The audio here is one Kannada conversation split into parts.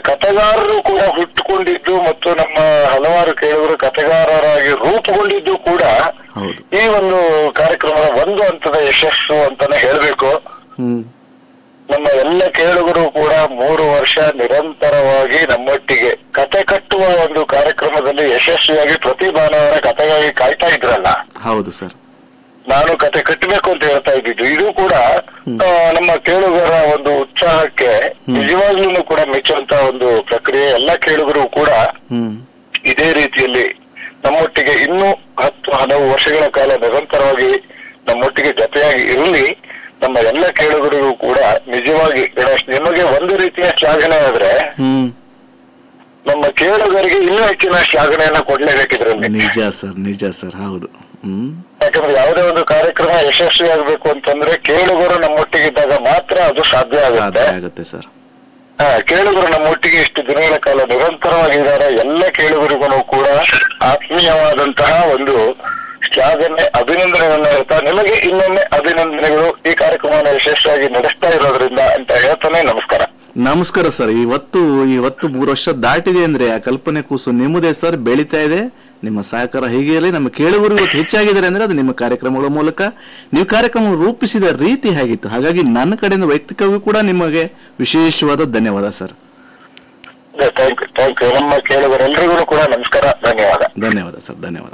ಕಥೆಗಾರರು ಕೂಡ ಹುಟ್ಟುಕೊಂಡಿದ್ದು ಮತ್ತು ನಮ್ಮ ಹಲವಾರು ಕೇಳುಗರು ಕಥೆಗಾರರಾಗಿ ರೂಪುಗೊಂಡಿದ್ದು ಕೂಡ ಹೌದು ಈ ಒಂದು ಕಾರ್ಯಕ್ರಮದ ಒಂದು ಹಂತದ ಯಶಸ್ಸು ಅಂತಾನೆ ಹೇಳ್ಬೇಕು ಹ್ಮ್ ನಮ್ಮ ಎಲ್ಲ ಕೇಳುಗರು ಕೂಡ ಮೂರು ವರ್ಷ ನಿರಂತರವಾಗಿ ನಮ್ಮೊಟ್ಟಿಗೆ ಕತೆ ಕಟ್ಟುವ ಒಂದು ಕಾರ್ಯಕ್ರಮದಲ್ಲಿ ಯಶಸ್ವಿಯಾಗಿ ಪ್ರತಿ ಭಾನುವಾರ ಕತೆಗಾಗಿ ಕಾಯ್ತಾ ಇದ್ರಲ್ಲ ಹೌದು ಸರ್ ನಾನು ಕತೆ ಕಟ್ಟಬೇಕು ಅಂತ ಹೇಳ್ತಾ ಇದ್ದಿದ್ದು ಇದು ಕೂಡ ಆ, ನಮ್ಮ ಕೇಳುಗರ ಒಂದು ಉತ್ಸಾಹಕ್ಕೆ ನಿಜವಾಗ್ಲೂ ಕೂಡ ಮೆಚ್ಚುವಂತ ಒಂದು ಪ್ರಕ್ರಿಯೆ ಎಲ್ಲ ಕೇಳುಗರು ಕೂಡ ಹ್ಮ್ ಇದೇ ರೀತಿಯಲ್ಲಿ ನಮ್ಮೊಟ್ಟಿಗೆ ಇನ್ನೂ ಹತ್ತು ಹಲವು ವರ್ಷಗಳ ಕಾಲ ನಿರಂತರವಾಗಿ ನಮ್ಮೊಟ್ಟಿಗೆ ಜೊತೆಯಾಗಿ ಇರಲಿ ನಮ್ಮ ಎಲ್ಲ ಕೇಳುಗರಿಗೂ ಕೂಡ ನಿಜವಾಗಿ ಗಣೇಶ್ ನಿಮಗೆ ಒಂದು ರೀತಿಯ ಶ್ಲಾಘನೆ ಆದ್ರೆ ಹ್ಮ್ ನಮ್ಮ ಕೇಳುಗರಿಗೆ ಇನ್ನೂ ಹೆಚ್ಚಿನ ಶ್ಲಾಘನೆಯನ್ನ ಕೊಡ್ಲೇಬೇಕಿದ್ರಲ್ಲಿ ನಿಜ ಸರ್ ನಿಜ ಸರ್ ಹೌದು ಹ್ಮ್ ಯಾಕಂದ್ರೆ ಯಾವುದೇ ಒಂದು ಕಾರ್ಯಕ್ರಮ ಯಶಸ್ವಿ ಆಗ್ಬೇಕು ಅಂತಂದ್ರೆ ಕೇಳುಗರು ನಮ್ಮೊಟ್ಟಿಗಿದ್ದಾಗ ಮಾತ್ರ ಅದು ಸಾಧ್ಯ ಸಾಧ್ಯ ಆಗುತ್ತೆ ಆಗುತ್ತೆ ಸರ್ ಹಾ, ಕೇಳುಗರು ನಮ್ಮೊಟ್ಟಿಗೆ ಇಷ್ಟು ದಿನಗಳ ಕಾಲ ನಿರಂತರವಾಗಿದ್ದಾರೆ ಎಲ್ಲ ಕೇಳುಗರಿಗೂ ಕೂಡ ಆತ್ಮೀಯವಾದಂತಹ ಒಂದು ಶ್ಲಾಘನೆ ಅಭಿನಂದನೆಗಳನ್ನ ಹೇಳ್ತಾ ನಿಮಗೆ ಇನ್ನೊಮ್ಮೆ ಅಭಿನಂದನೆಗಳು ಈ ಕಾರ್ಯಕ್ರಮವನ್ನು ಯಶಸ್ವಿಯಾಗಿ ನಡೆಸ್ತಾ ಇರೋದ್ರಿಂದ ಅಂತ ಹೇಳ್ತಾನೆ ನಮಸ್ಕಾರ ನಮಸ್ಕಾರ ಸರ್ ಇವತ್ತು ಇವತ್ತು ಮೂರು ವರ್ಷ ದಾಟಿದೆ ಅಂದ್ರೆ ಆ ಕಲ್ಪನೆ ಕೂಸು ನಿಮ್ಮದೇ ಸರ್ ಬೆಳೀತಾ ಇದೆ ನಿಮ್ಮ ಸಹಕಾರ ಹೀಗೆ ಇರಲಿ ನಮ್ಮ ಕೇಳುಗರು ಇವತ್ತು ಹೆಚ್ಚಾಗಿದ್ದಾರೆ ಅಂದ್ರೆ ಅದು ನಿಮ್ಮ ಕಾರ್ಯಕ್ರಮಗಳ ಮೂಲಕ ನೀವು ಕಾರ್ಯಕ್ರಮ ರೂಪಿಸಿದ ರೀತಿ ಹೇಗಿತ್ತು ಹಾಗಾಗಿ ನನ್ನ ಕಡೆಯಿಂದ ವೈಯಕ್ತಿಕವಾಗಿ ಕೂಡ ನಿಮಗೆ ವಿಶೇಷವಾದ ಧನ್ಯವಾದ sir thank you thank you ನಮ್ಮ ಕೇಳುಗರೆಲ್ಲರಿಗೂ ಕೂಡ ನಮಸ್ಕಾರ ಧನ್ಯವಾದ ಧನ್ಯವಾದ ಸರ್ ಧನ್ಯವಾದ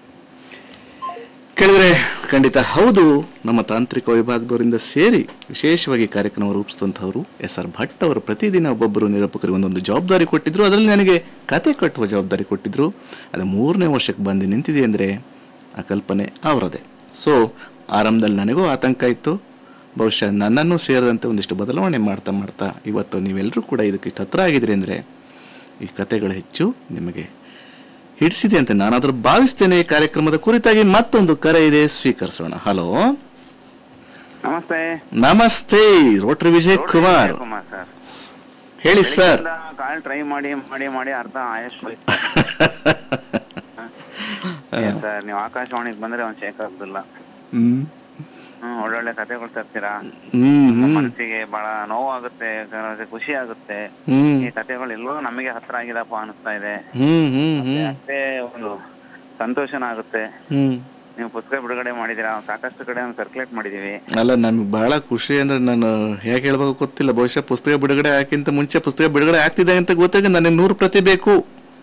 ಕೇಳಿದ್ರೆ ಖಂಡಿತ ಹೌದು ನಮ್ಮ ತಾಂತ್ರಿಕ ವಿಭಾಗದವರಿಂದ ಸೇರಿ ವಿಶೇಷವಾಗಿ ಕಾರ್ಯಕ್ರಮ ರೂಪಿಸಿದಂಥವರು ಎಸ್ ಆರ್ ಭಟ್ ಅವರು ಪ್ರತಿದಿನ ಒಬ್ಬೊಬ್ಬರು ನಿರೂಪಕರಿಗೆ ಒಂದೊಂದು ಜವಾಬ್ದಾರಿ ಕೊಟ್ಟಿದ್ರು ಅದರಲ್ಲಿ ನನಗೆ ಕತೆ ಕಟ್ಟುವ ಜವಾಬ್ದಾರಿ ಕೊಟ್ಟಿದ್ರು ಅದು ಮೂರನೇ ವರ್ಷಕ್ಕೆ ಬಂದು ನಿಂತಿದೆ ಅಂದರೆ ಆ ಕಲ್ಪನೆ ಅವರದೇ ಸೊ ಆರಂಭದಲ್ಲಿ ನನಗೂ ಆತಂಕ ಇತ್ತು ಬಹುಶಃ ನನ್ನನ್ನು ಸೇರಿದಂತೆ ಒಂದಿಷ್ಟು ಬದಲಾವಣೆ ಮಾಡ್ತಾ ಮಾಡ್ತಾ ಇವತ್ತು ನೀವೆಲ್ಲರೂ ಕೂಡ ಇದಕ್ಕೆ ಇಷ್ಟು ಹತ್ರ ಆಗಿದ್ರಿ ಅಂದರೆ ಈ ಕತೆಗಳು ಹೆಚ್ಚು ನಿಮಗೆ ಹಿಡಿಸಿದೆ ಅಂತ ನಾನಾದ್ರೂ ಭಾವಿಸ್ತೇನೆ ಈ ಕಾರ್ಯಕ್ರಮದ ಕುರಿತಾಗಿ ಮತ್ತೊಂದು ಕರೆ ಇದೆ ಸ್ವೀಕರಿಸೋಣ hello namaste namaste Rotary Vijay Kumar Kumar sir ಹೇಳಿ ಸರ್ ಕಾಲ್ ಟ್ರೈ ಮಾಡಿ ಮಾಡಿ ಮಾಡಿ ಅರ್ಧ ಆಯಸ್ ಹೋಯ್ತು ಸರ್ ನೀವು ಆಕಾಶವಾಣಿಗೆ ಬಂದ್ರೆ ಒಂದ್ ಶೇಕ್ ಆಗುದಿಲ್ಲ ಹ್ಮ್ ಹ್ಮ್ ಒಳ್ಳೊಳ್ಳೆ ಕಥೆಗಳು ತರ್ತೀರಾ ಹ್ಮ್ ನಮ್ಮ ಹ್ಮ್ ಮನಸ್ಸಿಗೆ ಬಹಳ ನೋವಾಗುತ್ತೆ ಕ- ಖುಷಿ ಆಗುತ್ತೆ ಹ್ಮ್ ಈ ಕಥೆಗಳು ಎಲ್ಲೋ ನಮಗೆ ಹತ್ರ ಆಗಿದಪ್ಪ ಅನಿಸ್ತಾ ಇದೆ ಹ್ಮ್ ಹ್ಮ್ ಹ್ಮ್ ಅಷ್ಟೇ ಒಂದು ಸಂತೋಷನ ಆಗುತ್ತೆ ಹ್ಮ್ ನೀವು ಪುಸ್ತಕ ಬಿಡುಗಡೆ ಮಾಡಿದೀರಾ ಸಾಕಷ್ಟು ಕಡೆ ಸರ್ಕ್ಯುಲೇಟ್ ಮಾಡಿದೀವಿ ಅಲ್ಲ ನಮ್ಗೆ ಬಹಳ ಖುಷಿ ಅಂದ್ರೆ ನಾನು ಹೇಗೆ ಹೇಳ್ಬೇಕು ಗೊತ್ತಿಲ್ಲ ಬಹುಶಃ ಪುಸ್ತಕ ಬಿಡುಗಡೆ ಹಾಕಿಂತ ಮುಂಚೆ ಪುಸ್ತಕ ಬಿಡುಗಡೆ ಆಗ್ತಿದೆ ಅಂತ ಗೊತ್ತಾಗ ನನಗೆ ನೂರು ಪ್ರತಿ ಬೇಕು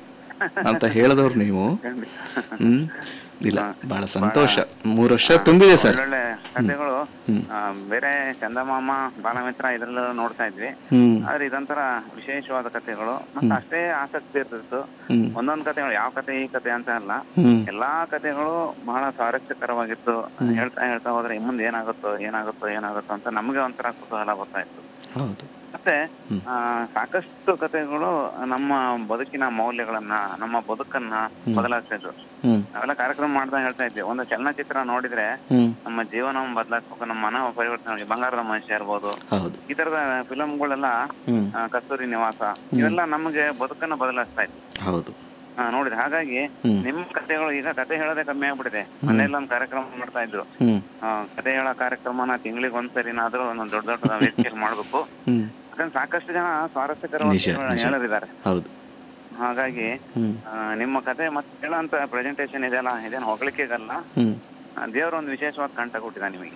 ಅಂತ ಹೇಳಿದವ್ರು ನೀವು ಹ್ಮ್ ಇಲ್ಲ ಬಹಳ ಸಂತೋಷ ಮೂರು ವರ್ಷ ತುಂಬಿದೆ ಸರ್ ಒಳ್ಳೊಳ್ಳೆ ಕಥೆಗಳು ಆ, ಬೇರೆ ಚಂದಮಾಮ ಬಾಲಮಿತ್ರ ಇದ್ರಲ್ಲ ನೋಡ್ತಾ ಇದ್ವಿ ಹ್ಮ್ ಆದ್ರೆ ಇದೊಂಥರ ವಿಶೇಷವಾದ ಕಥೆಗಳು ಮತ್ತೆ ಅಷ್ಟೇ ಆಸಕ್ತಿ ಇರ್ತಿತ್ತು ಹ್ಮ್ ಒಂದೊಂದ್ ಕಥೆಗಳು ಯಾವ ಕತೆ ಈ ಕತೆ ಅಂತ ಅಲ್ಲ ಹ್ಮ್ ಎಲ್ಲಾ ಕಥೆಗಳು ಬಹಳ ಸ್ವಾರಸ್ಯಕರವಾಗಿತ್ತು ಹೇಳ್ತಾ ಹೇಳ್ತಾ ಹೋದ್ರೆ ಮುಂದೆ ಏನಾಗುತ್ತೋ ಏನಾಗುತ್ತೋ ಏನಾಗುತ್ತೋ ಅಂತ ನಮಗೆ ಒಂಥರ ಕುತೂಹಲ ಬರ್ತಾ ಇತ್ತು ಹೌದು ಮತ್ತೆ ಆ, ಸಾಕಷ್ಟು ಕಥೆಗಳು ನಮ್ಮ ಬದುಕಿನ ಮೌಲ್ಯಗಳನ್ನ ನಮ್ಮ ಬದುಕನ್ನ ಬದಲಾಗ್ತಾ ಇದ್ವು ಹ್ಮ್ ನಾವೆಲ್ಲ ಕಾರ್ಯಕ್ರಮ ಮಾಡ್ತಾ ಹೇಳ್ತಾ ಇದ್ವಿ ಒಂದು ಚಲನಚಿತ್ರ ನೋಡಿದ್ರೆ ಹ್ಮ್ ನಮ್ಮ ಜೀವನ ಬದಲಾಯಿಸ್ಬೇಕು ನಮ್ಮ ಮನ ಪರಿವರ್ತನೆ ಆಗಿ ಬಂಗಾರದ ಮನುಷ್ಯ ಇರ್ಬೋದು ಹೌದು ಈ ತರದ ಫಿಲಂಗಳೆಲ್ಲ ಹ್ಮ್ ಕಸ್ತೂರಿ ನಿವಾಸ ಇವೆಲ್ಲ ನಮಗೆ ಬದುಕನ್ನ ಬದಲಾಯಿಸ್ತಾ ಇತ್ತು ಹೌದು ಆ, ನೋಡಿದ್ರೆ ಹಾಗಾಗಿ ಹ್ಮ್. ನಿಮ್ಮ ಕಥೆಗಳು ಈಗ ಕತೆ ಹೇಳೋದೇ ಕಮ್ಮಿ ಆಗ್ಬಿಟ್ಟಿದೆ ಮನೆಯಲ್ಲಿ ಒಂದು ಕಾರ್ಯಕ್ರಮ ಮಾಡ್ತಾ ಇದ್ರು ಹ್ಮ್ ಆ, ಕತೆ ಹೇಳೋ ಕಾರ್ಯಕ್ರಮನ ತಿಂಗಳಿಗೆ ಒಂದ್ಸರಿನಾದ್ರೂ ಒಂದೊಂದು ದೊಡ್ಡ ದೊಡ್ಡ ವೇದಿಕೆಯಲ್ಲಿ ಮಾಡ್ಬೇಕು ಹ್ಮ್ ಯಾಕಂದ್ರೆ ಸಾಕಷ್ಟು ಜನ ಸ್ವಾರಸ್ಯಕರವಾದ ನಿಜ, ಕಥೆಗಳನ್ನ ನಿಜ. ಹೇಳೋರಿದ್ದಾರೆ ಹೌದು ಹಾಗಾಗಿ ಹ್ಮ್ ಆ, ನಿಮ್ಮ ಕತೆ ಮತ್ತೆ ಹೇಳೋಂತ ಪ್ರೆಸೆಂಟೇಶನ್ ಇದೆಯಲ್ಲ ಇದೇನು ಹೊಗಳಿಕೆಗಲ್ಲ ಹ್ಮ್ ದೇವ್ರ ಒಂದು ವಿಶೇಷವಾದ ಕಂಟ ಕೊಟ್ಟಿದ ನಿಮಗೆ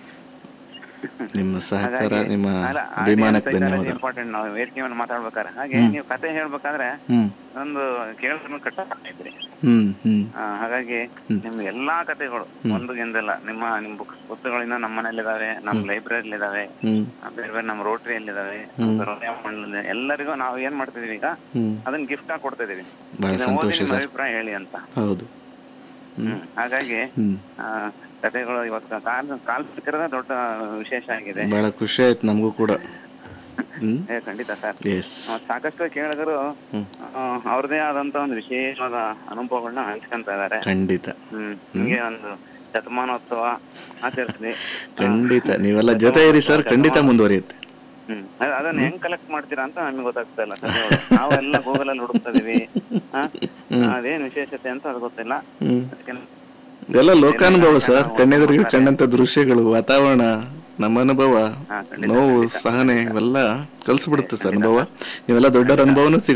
ನಿಮ್ಮ ಸಹಕಾರ ಹಾಗಾಗಿ- ನಿಮ್ಮ ಅಲ್ಲ, ಅಭಿಮಾನಕ್ಕೆ ಧನ್ಯವಾದ ಇಂಪಾರ್ಟೆಂಟ್ ನಾವು ವೇದಿಕೆ ಮೇಲೆ ಮಾತಾಡ್ಬೇಕಾದ್ರೆ ಹಾಗೆ ನೀವು ಕತೆ ಹೇಳ್ಬೇಕಾದ್ರೆ ಹ್ಮ್ ಒಂದು ಕೇಳಿದ್ರು ಕಟ್ಟ ಇದ್ರಿ ಹ್ಮ್ ಹ್ಮ್ ಆ, ಹಾಗಾಗಿ ನಿಮ್ ಎಲ್ಲಾ ಕತೆಗಳು ಒಂದು ಗೆಂದಿಲ್ಲ ನಿಮ್ಮ ನಿಮ್ ಬುಕ್ಸ್ ಪುಸ್ತಕಗಳಿಂದ ನಮ್ಮ ಮನೇಲಿದಾವೆ ನಮ್ಮ ಲೈಬ್ರರಿ ಇದಾವೆ ಹ್ಮ್ ಬೇರೆ ಬೇರೆ ನಮ್ಮ ರೋಟರಿಯಲ್ಲಿದಾವೆ ಎಲ್ಲರಿಗೂ ನಾವು ಏನ್ ಮಾಡ್ತಿದೀವಿ ಈಗ ಹ್ಮ್ ಅದನ್ನ ಗಿಫ್ಟ್ ಆಗಿ ಕೊಡ್ತಾ ಇದೀವಿ ಬಹಳ ಇದನ್ನ ಸಂತೋಷ ಓದಿ ನಿಮ್ಮ ಸರ್ ಅಭಿಪ್ರಾಯ ಹೇಳಿ ಅಂತ ಹೌದು ಹ್ಮ್ ಹಾಗಾಗಿ ಹ್ಮ್ ಆ, ಕತೆಗಳು ಇವತ್ತು ಕಾಲ್ ಕಾಲ್ಪನಿಕರದ ದೊಡ್ಡ ವಿಶೇಷ ಆಗಿದೆ ಬಹಳ ಖುಷಿ ಆಯ್ತು ನಮಗೂ ಕೂಡ ಹ್ಮ್ ಏ ಖಂಡಿತ ಸರ್ ಎಸ್ ಸಾಕಷ್ಟು ಕೇಳಿದರು ಅವ್ರದೇ ಆದಂತ ಒಂದು ವಿಶೇಷವಾದ ಅನುಭವಗಳನ್ನ ಹಂಚ್ಕೊಂತ ಇದಾರೆ ಖಂಡಿತ ಹ್ಮ್ ನಿಮ್ಗೆ ಒಂದು ಶತಮಾನೋತ್ಸವ ಆಚರಿಸ್ಲಿ ಖಂಡಿತ ನೀವೆಲ್ಲ ಜೊತೆ ಇರಿ ಸರ್ ಖಂಡಿತ ಮುಂದುವರಿಯುತ್ತೆ ಹ್ಮ್ ಅದ್- ಅದನ್ನ ಹೆಂಗ್ ಕಲೆಕ್ಟ್ ಮಾಡ್ತೀರಾ ಅಂತ ನಮ್ಗೆ ಗೊತ್ತಾಗ್ತಾ ಇಲ್ಲ ಕಥೆಗಳು. ನಾವೆಲ್ಲ ಗೂಗಲ್ ಅಲ್ಲಿ ಹುಡುಕ್ತಾ ಇದೀವಿ ಆ? ಅದೇನ್ ವಿಶೇಷತೆ ಅಂತ ಅದು ಗೊತ್ತಿಲ್ಲ ಹ್ಮ್ ಅದಕ್ಕೆ ಎಲ್ಲ ಲೋಕಾನುಭವ ಸರ್ ಕಣ್ಣೆದುರಿಗೆ ಕಂಡಂತ ದೃಶ್ಯಗಳು ವಾತಾವರಣ ನಮ್ಮ ಅನುಭವ ಹಾ, ಖಂಡಿತ, ನೋವು ಸಹನೆ ಇವೆಲ್ಲ ಕಲ್ಸ್ಬಿಡುತ್ತೆ ಸರ್ ಅನುಭವ ನೀವೆಲ್ಲ ದೊಡ್ಡರ ಅನುಭವನೂ